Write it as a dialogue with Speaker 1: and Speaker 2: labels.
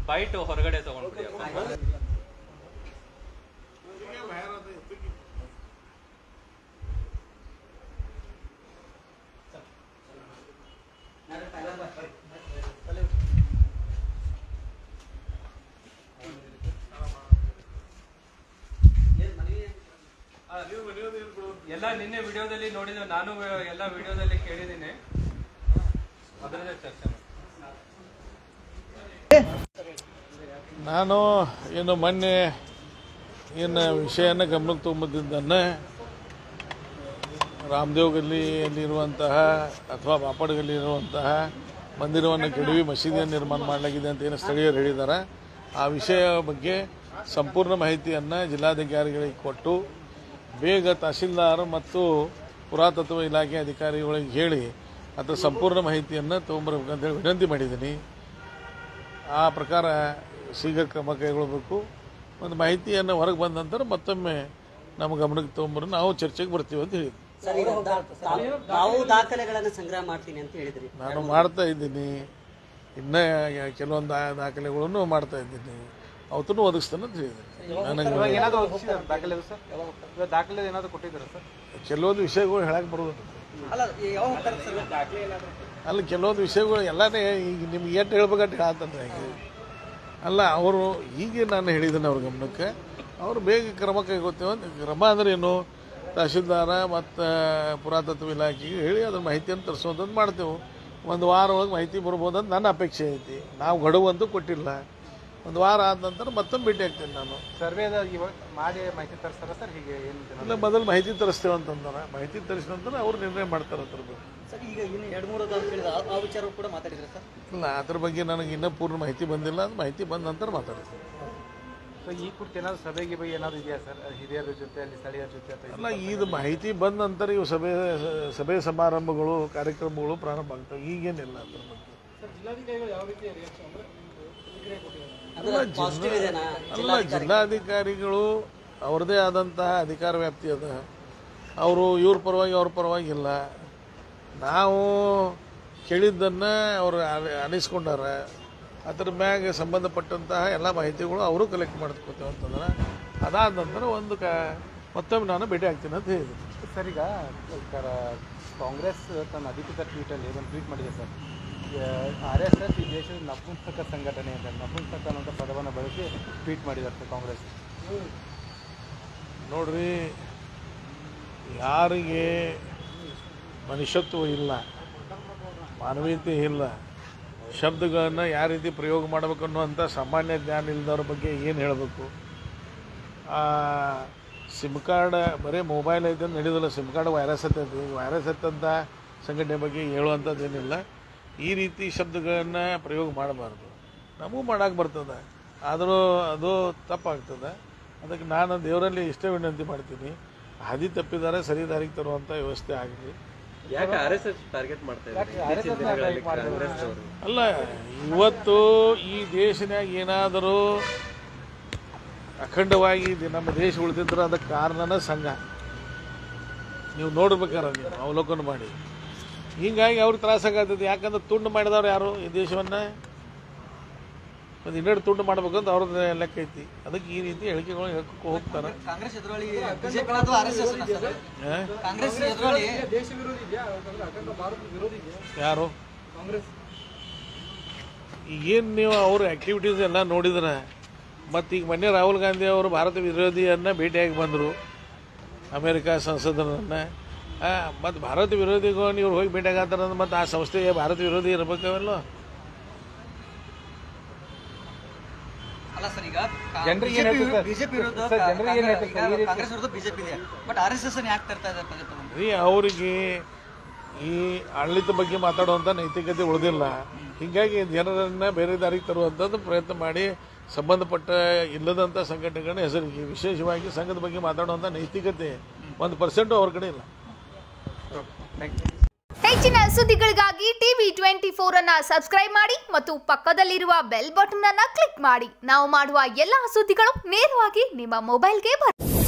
Speaker 1: Byte ಹೊರಗಡೆ ತಗೊಂಡ್ಬಿಡಿ ಅಪ್ಪ. ಎಲ್ಲ ನಿನ್ನೆ ವಿಡಿಯೋದಲ್ಲಿ ನೋಡಿದ ನಾನು ಎಲ್ಲ ವಿಡಿಯೋದಲ್ಲಿ ಕೇಳಿದ್ದೀನಿ ಅದರಲ್ಲೇ ಚರ್ಚೆ ಮಾಡಿ
Speaker 2: ನಾನು ಏನು ಮೊನ್ನೆ ಏನು ವಿಷಯನ ಗಮನಕ್ಕೆ ತೊಗೊಂಬಂದಿದ್ದನ್ನು ರಾಮದೇವ್ ಗಲ್ಲಿಯಲ್ಲಿರುವಂತಹ ಅಥವಾ ಬಾಪಡ್ ಗಲ್ಲಿರುವಂತಹ ಮಂದಿರವನ್ನು ಕೆಡವಿ ಮಸೀದಿಯನ್ನು ನಿರ್ಮಾಣ ಮಾಡಲಾಗಿದೆ ಅಂತ ಏನು ಸ್ಥಳೀಯರು ಹೇಳಿದ್ದಾರೆ ಆ ವಿಷಯ ಬಗ್ಗೆ ಸಂಪೂರ್ಣ ಮಾಹಿತಿಯನ್ನು ಜಿಲ್ಲಾಧಿಕಾರಿಗಳಿಗೆ ಕೊಟ್ಟು ಬೇಗ ತಹಸೀಲ್ದಾರ್ ಮತ್ತು ಪುರಾತತ್ವ ಇಲಾಖೆ ಅಧಿಕಾರಿಗಳಿಗೆ ಹೇಳಿ ಅದರ ಸಂಪೂರ್ಣ ಮಾಹಿತಿಯನ್ನು ತೊಗೊಂಬರ್ಬೇಕಂತ ಹೇಳಿ ವಿನಂತಿ ಮಾಡಿದ್ದೀನಿ ಆ ಪ್ರಕಾರ ಶೀಘ್ರ ಕ್ರಮ ಕೈಗೊಳ್ಳಬೇಕು ಒಂದು ಮಾಹಿತಿಯನ್ನು ಹೊರಗೆ ಬಂದ ನಂತರ ಮತ್ತೊಮ್ಮೆ ನಮ್ಮ ಗಮನಕ್ಕೆ ತೊಗೊಂಬರು ನಾವು ಚರ್ಚೆಗೆ ಬರ್ತೀವಿ ಅಂತ ಹೇಳಿದ್ವಿ
Speaker 3: ಸರ್ ಈಗ ದಾ- ತಾ- ತಾವು ದಾಖಲೆಗಳನ್ನು ಸಂಗ್ರಹ ಮಾಡ್ತೀನಿ ಅಂತ ಹೇಳಿದ್ರಿ
Speaker 2: ನಾನು ಮಾಡ್ತಾ ಇದ್ದೀನಿ ಇನ್ನೂ ಕೆಲವೊಂದು ದಾ- ದಾಖಲೆಗಳನ್ನು ಮಾಡ್ತಾ ಇದ್ದೀನಿ ಅವತ್ತೂ ಒದಗಿಸ್ತಾನೆ ಅಂತ ಹೇಳಿದ್ದೀನಿ ನನಗೆ
Speaker 4: ಏನಾದ್ರು ದಾಖಲೆ ಸರ್ ಇವಾಗ ದಾಖಲೆ ಏನಾದ್ರು ಕೊಟ್ಟಿದ್ದೀರಾ ಸರ್
Speaker 2: ಕೆಲವೊಂದು ವಿಷಯಗಳು ಹೇಳಕ್ಕೆ ಬರೋದು
Speaker 3: ಅಲ್ಲ ಯಾವಾಗ ಹೋಗ್ತಾರೆ ಸರ್
Speaker 2: ಅಲ್ಲಿ ಕೆಲವೊಂದು ವಿಷಯಗಳು ಎಲ್ಲನೇ ಈಗ ನಿಮ್ಗೆ ಎಷ್ಟು ಹೇಳ್ಬೇಕಂತ ಹೇಳತ್ತಂದ್ರೆ ಈಗ ಅಲ್ಲ ಅವರು ಈಗ ನಾನು ಹೇಳಿದ್ದೀನಿ ಅವ್ರ ಗಮನಕ್ಕೆ ಅವರು ಬೇಗ ಕ್ರಮ ಕೈಗೊಳ್ತೇವೆ ಅಂತ ಕ್ರಮ ಅಂದ್ರೆ ಏನು ತಹಶೀಲ್ದಾರ ಮತ್ತು ಪುರಾತತ್ವ ಇಲಾಖೆಗೆ ಹೇಳಿ ಅದ್ರ ಮಾಹಿತಿಯನ್ನು ತರಿಸುವಂಥದ್ದು ಮಾಡ್ತೇವೆ ಒಂದು ವಾರ ಒಳಗೆ ಮಾಹಿತಿ ಬರ್ಬೋದು ಅಂತ ನನ್ನ ಅಪೇಕ್ಷೆ ಐತಿ ನಾವು ಗಡುವಂತೂ ಕೊಟ್ಟಿಲ್ಲ ಒಂದು ವಾರ ಆದ ನಂತರ ಮತ್ತೊಮ್ಮೆ ಭೇಟಿ ಆಗ್ತೀನಿ ನಾನು
Speaker 4: ಸರ್ವೇದ ಇವಾಗ ಮಾಡಿ ಮಾಹಿತಿ ತರಿಸ್ತಾರ ಸರ್ ಹೀಗೆ ಏನು
Speaker 2: ಇಲ್ಲ ಮೊದಲು ಮಾಹಿತಿ ತರಿಸ್ತೇವೆ ಅಂತಂದ್ರೆ ಮಾಹಿತಿ ತರಿಸಿದ ನಂತರ ಅವ್ರು ನಿರ್ಣಯ ಮಾಡ್ತಾರೆ ಅದ್ರ ಬಗ್ಗೆ
Speaker 3: ಸರ್ ಈಗ ಇನ್ನು ಎರಡು ಮೂರು ಅಂತ ಹೇಳಿದ ಆ- ಆ ವಿಚಾರ ಕೂಡ ಮಾತಾಡಿದ್ರೆ ಸರ್
Speaker 2: ಇಲ್ಲ ಅದ್ರ ಬಗ್ಗೆ ನನಗೆ ಇನ್ನೂ ಪೂರ್ಣ ಮಾಹಿತಿ ಬಂದಿಲ್ಲ ಅದು ಮಾಹಿತಿ ಬಂದ ನಂತರ ಮಾತಾಡ್ತೀನಿ
Speaker 4: ಸೊ ಈ ಕುರಿತು ಏನಾದ್ರು ಸಭೆಗೆ ಬೈ ಏನಾದ್ರು ಇದೆಯಾ ಸರ್ ಹಿರಿಯರ ಜೊತೆ ಅಲ್ಲಿ ಸ್ಥಳೀಯರ ಜೊತೆ ಅಥವಾ
Speaker 2: ಅಲ್ಲ ಇದು ಮಾಹಿತಿ ಬಂದ ನಂತರ ಇವು ಸಭೆ ಸಭೆ ಸಮಾರಂಭಗಳು ಕಾರ್ಯಕ್ರಮಗಳು ಪ್ರಾರಂಭ ಆಗ್ತವೆ ಈಗೇನಿಲ್ಲ ಅದ್ರ ಬಗ್ಗೆ
Speaker 3: ಅಂದ್ರೆ ಪಾಸಿಟಿವ್ ಇದೆನಾ
Speaker 2: ಅಲ್ಲ ಜಿಲ್ಲಾಧಿಕಾರಿಗಳು ಅವ್ರದ್ದೇ ಆದಂತಹ ಅಧಿಕಾರ ವ್ಯಾಪ್ತಿ ಅದ ಅವರು ಇವ್ರ ಪರವಾಗಿ ಅವ್ರ ಪರವಾಗಿ ಇಲ್ಲ ನಾವು ಕೇಳಿದ್ದನ್ನು ಅವರು ಅನಿಸ್ಕೊಂಡಾರ ಅದ್ರ ಮ್ಯಾಗ ಸಂಬಂಧಪಟ್ಟಂತಹ ಎಲ್ಲ ಮಾಹಿತಿಗಳು ಅವರು ಕಲೆಕ್ಟ್ ಮಾಡ್ಕೋತೇವೆ ಅಂತಂದ್ರೆ ಅದಾದ ನಂತರ ಒಂದು ಕ ಮತ್ತೊಮ್ಮೆ ನಾನು ಭೇಟಿ ಆಗ್ತೀನಿ ಅಂತ ಹೇಳಿದೆ
Speaker 4: ಸರ್ ಈಗ ಕರ- ಕಾಂಗ್ರೆಸ್ ತನ್ನ ಅಧಿಕೃತ ಟ್ವೀಟಲ್ಲಿ ಒಂದು ಟ್ವೀಟ್ ಮಾಡಿದೆ ಸರ್ ಆರ್ ಎಸ್ ಎಸ್ ಈ ದೇಶದ ನಪುಂಸಕ ಸಂಘಟನೆ ಅಂತ ನಪುಂಸಕ ಅನ್ನೋಂಥ ಪದವನ್ನು ಬಳಸಿ ಟ್ವೀಟ್ ಮಾಡಿದ್ದಾರೆ ಸರ್ ಕಾಂಗ್ರೆಸ್
Speaker 2: ನೋಡ್ರಿ ಯಾರಿಗೆ ಮನುಷ್ಯತ್ವ ಇಲ್ಲ ಮಾನವೀಯತೆ ಇಲ್ಲ ಶಬ್ದಗಳನ್ನು ಯಾವ ರೀತಿ ಪ್ರಯೋಗ ಮಾಡಬೇಕು ಅನ್ನುವಂಥ ಸಾಮಾನ್ಯ ಜ್ಞಾನ ಇಲ್ಲದವ್ರ ಬಗ್ಗೆ ಏನು ಹೇಳಬೇಕು ಸಿಮ್ ಕಾರ್ಡ್ ಬರೀ ಮೊಬೈಲ್ ಐತೆ ಅಂತ ನಡೆಯೋದಿಲ್ಲ ಸಿಮ್ ಕಾರ್ಡ್ ವೈರಸ್ ಹತ್ತೈತಿ ವೈರಸ್ ಹತ್ತಂಥ ಸಂಘಟನೆ ಬಗ್ಗೆ ಹೇಳುವಂಥದ್ದು ಏನಿಲ್ಲ ಈ ರೀತಿ ಶಬ್ದಗಳನ್ನು ಪ್ರಯೋಗ ಮಾಡಬಾರ್ದು ನಮಗೂ ಮಾಡಕ್ಕೆ ಬರ್ತದೆ ಆದರೂ ಅದು ತಪ್ಪಾಗ್ತದೆ ಅದಕ್ಕೆ ನಾನು ದೇವರಲ್ಲಿ ಇಷ್ಟೇ ವಿನಂತಿ ಮಾಡ್ತೀನಿ ಹಾದಿ ತಪ್ಪಿದ್ದಾರೆ ಸರಿ ದಾರಿಗೆ ತರುವಂಥ ವ್ಯವಸ್ಥೆ ಆಗಲಿ
Speaker 1: ಯಾಕೆ ಆರ್ ಎಸ್ ಎಸ್ ಟಾರ್ಗೆಟ್ ಮಾಡ್ತಾ ಇದ್ದಾರೆ ಇತ್ತೀಚಿನ ದಿನಗಳಲ್ಲಿ ಕಾಂಗ್ರೆಸ್ ಅವರು
Speaker 2: ಅಲ್ಲ ಇವತ್ತು ಈ ದೇಶನಾಗ ಏನಾದರೂ ಅಖಂಡವಾಗಿ ಇದು ನಮ್ಮ ದೇಶ ಉಳಿದಿದ್ರೆ ಅದಕ್ಕೆ ಕಾರಣನ ಸಂಘ ನೀವು ನೋಡ್ಬೇಕಾರೆ ನೀವು ಅವಲೋಕನ ಮಾಡಿ ಹೀಗಾಗಿ ಅವ್ರಿಗೆ ತ್ರಾಸಾಗತ್ತೈತಿ ಯಾಕಂದ್ರೆ ತುಂಡು ಮಾಡಿದವ್ರು ಯಾರು ಈ ದೇಶವನ್ನು ಮತ್ತು ಇನ್ನೆರಡು ತುಂಡು ಮಾಡ್ಬೇಕಂತ ಅವ್ರದ್ದು ಲೆಕ್ಕ ಐತಿ ಅದಕ್ಕೆ ಈ ರೀತಿ ಹೇಳಿಕೆಗಳು ಹೇಳ್ಕೊತ ಹೋಗ್ತಾರೆ
Speaker 3: ಕಾಂಗ್ರೆಸ್ ಎದುರಾಳಿ ಬಿಜೆಪಿ ಅಥವಾ ಆರ್ ಎಸ್ ಎಸ್
Speaker 2: ಆ?
Speaker 3: ಕಾಂಗ್ರೆಸ್ ಎದುರಾಳಿ
Speaker 2: ಯಾರು ಈಗೇನು ನೀವು ಅವ್ರ ಆ್ಯಕ್ಟಿವಿಟೀಸ್ ಎಲ್ಲ ನೋಡಿದ್ರೆ ಮತ್ತು ಈಗ ಮೊನ್ನೆ ರಾಹುಲ್ ಗಾಂಧಿ ಅವರು ಭಾರತ ವಿರೋಧಿಯನ್ನು ಭೇಟಿಯಾಗಿ ಬಂದರು ಅಮೇರಿಕಾ ಸಂಸದರನ್ನು ಮತ್ತು ಭಾರತ ವಿರೋಧಿಗಳನ್ನು ಇವ್ರು ಹೋಗಿ ಭೇಟಿಯಾಗತ್ತಾರ ಮತ್ತು ಆ ಸಂಸ್ಥೆಗೆ ಭಾರತ ವಿರೋಧಿ ಇರಬೇಕವಲ್ಲ
Speaker 3: ಅಲ್ಲ ಸರ್ ಈಗ
Speaker 4: ಜನರಿಗೆ ಏನ್ ಹೇಳ್ತೀರಿ ಸರ್?
Speaker 3: ಬಿಜೆಪಿ ವಿರುದ್ಧ
Speaker 4: ಸರ್, ಜನರಿಗೆ ಏನ್ ಹೇಳ್ತೀರಿ ಸರ್? ಈ ರೀತಿ-
Speaker 3: ಕಾಂಗ್ರೆಸ್ ವಿರುದ್ಧ ಬಿಜೆಪಿ ಇದೆ ಬಟ್ ಆರ್ ಎಸ್ ಎಸ್ ಯಾಕೆ ತರ್ತಾ ಇದ್ದಾರೆ ಪದೇ ಪದೇ
Speaker 2: ರೀ ಅವರಿಗೆ ಈ ಆಡಳಿತ ಬಗ್ಗೆ ಮಾತಾಡುವಂಥ ನೈತಿಕತೆ ಉಳಿದಿಲ್ಲ ಹೀಗಾಗಿ ಜನರನ್ನು ಬೇರೆ ದಾರಿಗೆ ತರುವಂಥದ್ದು ಪ್ರಯತ್ನ ಮಾಡಿ ಸಂಬಂಧಪಟ್ಟ ಇಲ್ಲದಂಥ ಸಂಘಟನೆಗಳನ್ನ ಹೆಸರಿಗೆ ವಿಶೇಷವಾಗಿ ಸಂಘದ ಬಗ್ಗೆ ಮಾತಾಡುವಂಥ ನೈತಿಕತೆ ಒಂದು ಪರ್ಸೆಂಟು ಅವ್ರ ಕಡೆ ಇಲ್ಲ
Speaker 5: ಹೆಚ್ಚಿನ ಸುದ್ದಿಗಳಿಗಾಗಿ ಟಿವಿ ಟ್ವೆಂಟಿ ಫೋರ್ ಅನ್ನ ಸಬ್ಸ್ಕ್ರೈಬ್ ಮಾಡಿ ಮತ್ತು ಪಕ್ಕದಲ್ಲಿರುವ ಬೆಲ್ ಬಟನ್ ಅನ್ನ ಕ್ಲಿಕ್ ಮಾಡಿ ನಾವು ಮಾಡುವ ಎಲ್ಲಾ ಸುದ್ದಿಗಳು ನೇರವಾಗಿ ನಿಮ್ಮ ಮೊಬೈಲ್ಗೆ ಬರುತ್ತೆ